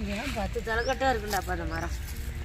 இங்கெல்லாம் பத்து தலைக்கட்டாக இருக்குண்டா அப்போ அந்த மரம்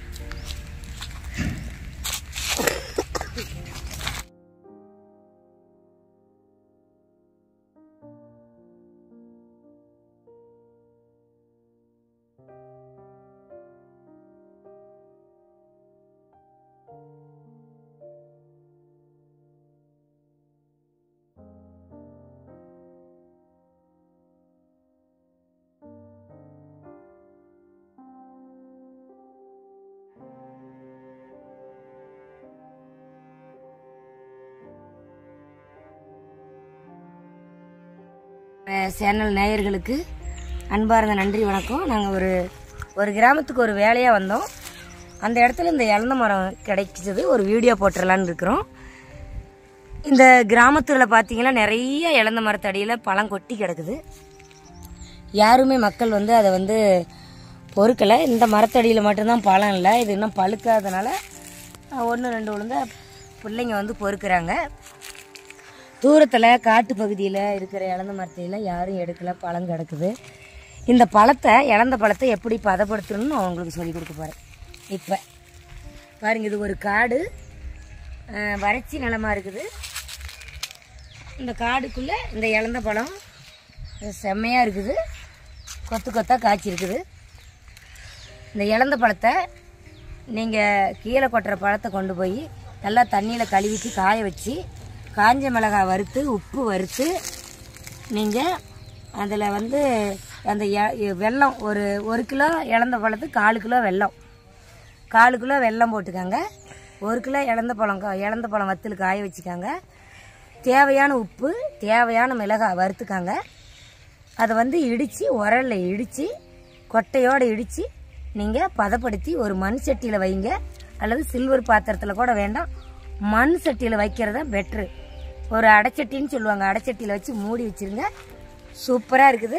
சேனல் நேயர்களுக்கு அன்பார்ந்த நன்றி வணக்கம் நாங்கள் ஒரு ஒரு கிராமத்துக்கு ஒரு வேலையாக வந்தோம் அந்த இடத்துல இந்த இழந்த மரம் கிடைச்சது ஒரு வீடியோ போட்டுடலான்னு இருக்கிறோம் இந்த கிராமத்தில் பார்த்தீங்கன்னா நிறைய இழந்த மரத்தடியில் பழம் கொட்டி கிடக்குது யாருமே மக்கள் வந்து அதை வந்து பொறுக்கலை இந்த மரத்தடியில் மட்டும்தான் பழம் இல்லை இது இன்னும் பழுக்காதனால ஒன்று ரெண்டு விழுந்த பிள்ளைங்க வந்து பொறுக்குறாங்க தூரத்தில் காட்டு பகுதியில் இருக்கிற இழந்த மரத்தையில் யாரும் எடுக்கல பழம் கிடக்குது இந்த பழத்தை இழந்த பழத்தை எப்படி பதப்படுத்தணும்னு நான் உங்களுக்கு சொல்லி கொடுக்க போகிறேன் இப்போ பாருங்க இது ஒரு காடு அஹ், வறட்சி நிலமா இருக்குது இந்த காடுக்குள்ளே இந்த இழந்த பழம் செம்மையாக இருக்குது கொத்து கொத்தாக காய்ச்சிருக்குது இந்த இழந்த பழத்தை நீங்கள் கீழே கொட்டுற பழத்தை கொண்டு போய் நல்லா தண்ணியில் கழுவிட்டு காய வச்சு காஞ்ச மிளகாய் வறுத்து உப்பு வறுத்து நீங்கள் அதில் வந்து அந்த எ- வெல்லம் ஒரு ஒரு கிலோ இழந்த பழத்துக்கு காலு கிலோ வெல்லம் காலு கிலோ வெல்லம் போட்டுக்கோங்க ஒரு கிலோ இழந்த பழம் கா- இழந்த பழம் வத்தல் காய வச்சுக்கோங்க தேவையான உப்பு தேவையான மிளகாய் வறுத்துக்கோங்க அதை வந்து இடித்து உரல்ல இடித்து கொட்டையோடு இடித்து நீங்கள் பதப்படுத்தி ஒரு மண் சட்டியில் வைங்க அல்லது சில்வர் பாத்திரத்தில் கூட வேண்டாம் மண் சட்டியில் வைக்கிறது தான் பெட்ரு ஒரு அடைச்சட்டின்னு சொல்லுவாங்க அடைச்சட்டியில் வச்சு மூடி வச்சிருங்க சூப்பராக இருக்குது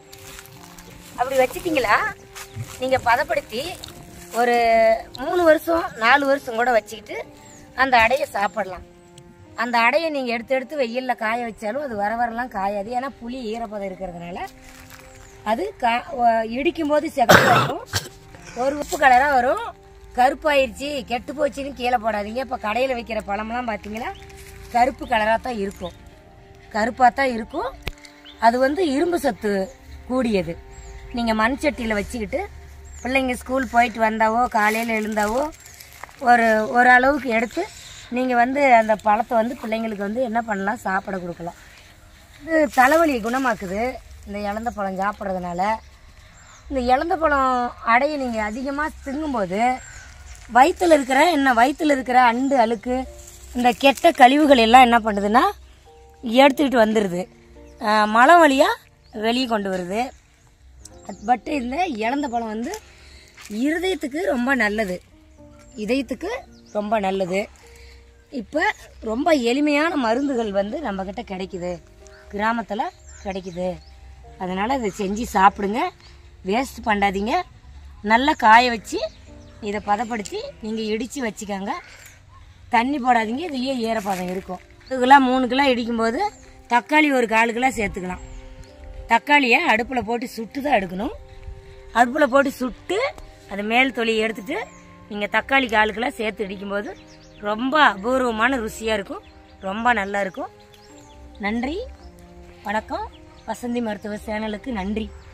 அப்படி வச்சிட்டிங்களா நீங்கள் பதப்படுத்தி ஒரு மூணு வருஷம் நாலு வருஷம் கூட வச்சுக்கிட்டு அந்த அடையை சாப்பிடலாம் அந்த அடையை நீங்கள் எடுத்து எடுத்து வெயிலில் காய வச்சாலும் அது வர வரலாம் காயாது ஏன்னா புளி ஈரப்பதம் இருக்கிறதுனால அது கா ஒ- இடிக்கும் போது செகப்பாக இருக்கும் ஒரு உப்பு கலராக வரும் கருப்பாயிருச்சு கெட்டு போச்சுன்னு கீழே போடாதீங்க இப்போ கடையில் வைக்கிற பழமெல்லாம் பார்த்தீங்கன்னா கருப்பு கலராக தான் இருக்கும் கருப்பாக தான் இருக்கும் அது வந்து இரும்பு சத்து கூடியது நீங்கள் மண் சட்டியில் வச்சுக்கிட்டு பிள்ளைங்க ஸ்கூல் போயிட்டு வந்தாவோ காலையில் எழுந்தாவோ ஒரு ஒரு அளவுக்கு எடுத்து நீங்கள் வந்து அந்த பழத்தை வந்து பிள்ளைங்களுக்கு வந்து என்ன பண்ணலாம் சாப்பிட கொடுக்கலாம் இது தலைவலி குணமாக்குது இந்த இழந்த பழம் சாப்பிட்றதுனால இந்த இழந்த பழம் அடையை நீங்கள் அதிகமாக திங்கும்போது வயிற்றில் இருக்கிற என்ன வயிற்றில் இருக்கிற அண்டு அழுக்கு இந்த கெட்ட கழிவுகள் எல்லாம் என்ன பண்ணுதுன்னா எடுத்துக்கிட்டு வந்துடுது ஆஹ் மலம் வழியாக வெளியே கொண்டு வருது பட் இந்த இழந்த பழம் வந்து இருதயத்துக்கு ரொம்ப நல்லது இதயத்துக்கு ரொம்ப நல்லது இப்போ ரொம்ப எளிமையான மருந்துகள் வந்து நம்மக்கிட்ட கிடைக்குது கிராமத்தில் கிடைக்குது அதனால் இதை செஞ்சு சாப்பிடுங்க வேஸ்ட் பண்ணாதீங்க நல்லா காய வச்சு இதை பதப்படுத்தி நீங்கள் இடித்து வச்சுக்கோங்க தண்ணி போடாதீங்க இதுலேயே ஈரப்பதம் இருக்கும் ஒரு கிலோ மூணு கிலோ இடிக்கும்போது தக்காளி ஒரு கால் கிலோ சேர்த்துக்கலாம் தக்காளியை அடுப்பில் போட்டு சுட்டு தான் எடுக்கணும் அடுப்பில் போட்டு சுட்டு அது மேல் தொலியை எடுத்துட்டு நீங்கள் தக்காளி கால் கிலோ சேர்த்து இடிக்கும்போது ரொம்ப அபூர்வமான ருசியாக இருக்கும் ரொம்ப நல்லா இருக்கும் நன்றி வணக்கம் வசந்தி மருத்துவ சேனலுக்கு நன்றி